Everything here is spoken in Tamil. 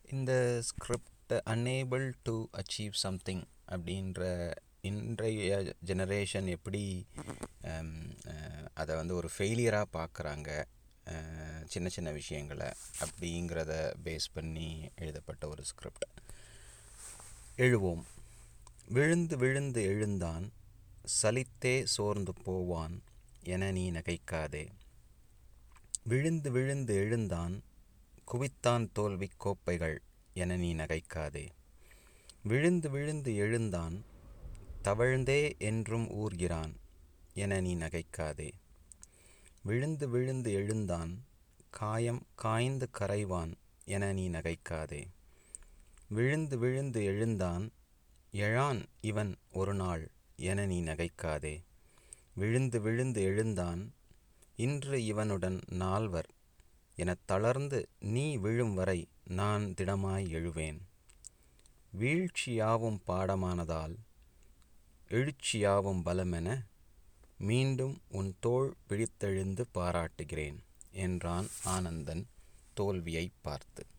இந்த script unable to achieve something அப்படின்ற இன்றைய ஜெனரேஷன் எப்படி அதை வந்து ஒரு ஃபெயிலியராக பார்க்குறாங்க சின்ன சின்ன விஷயங்களை அப்படிங்கிறத பேஸ் பண்ணி எழுதப்பட்ட ஒரு ஸ்கிரிப்ட் எழுவோம் விழுந்து விழுந்து எழுந்தான் சலித்தே சோர்ந்து போவான் என நீ நகைக்காதே விழுந்து விழுந்து எழுந்தான் குவித்தான் தோல்வி கோப்பைகள் என நீ நகைக்காதே விழுந்து விழுந்து எழுந்தான் தவழ்ந்தே என்றும் ஊர்கிறான் என நீ நகைக்காதே விழுந்து விழுந்து எழுந்தான் காயம் காய்ந்து கரைவான் என நீ நகைக்காதே விழுந்து விழுந்து எழுந்தான் எழான் இவன் ஒரு நாள் என நீ நகைக்காதே விழுந்து விழுந்து எழுந்தான் இன்று இவனுடன் நால்வர் எனத் தளர்ந்து நீ விழும் வரை நான் திடமாய் எழுவேன் வீழ்ச்சியாவும் பாடமானதால் எழுச்சியாவும் பலமென மீண்டும் உன் தோள் பிடித்தெழுந்து பாராட்டுகிறேன் என்றான் ஆனந்தன் தோல்வியை பார்த்து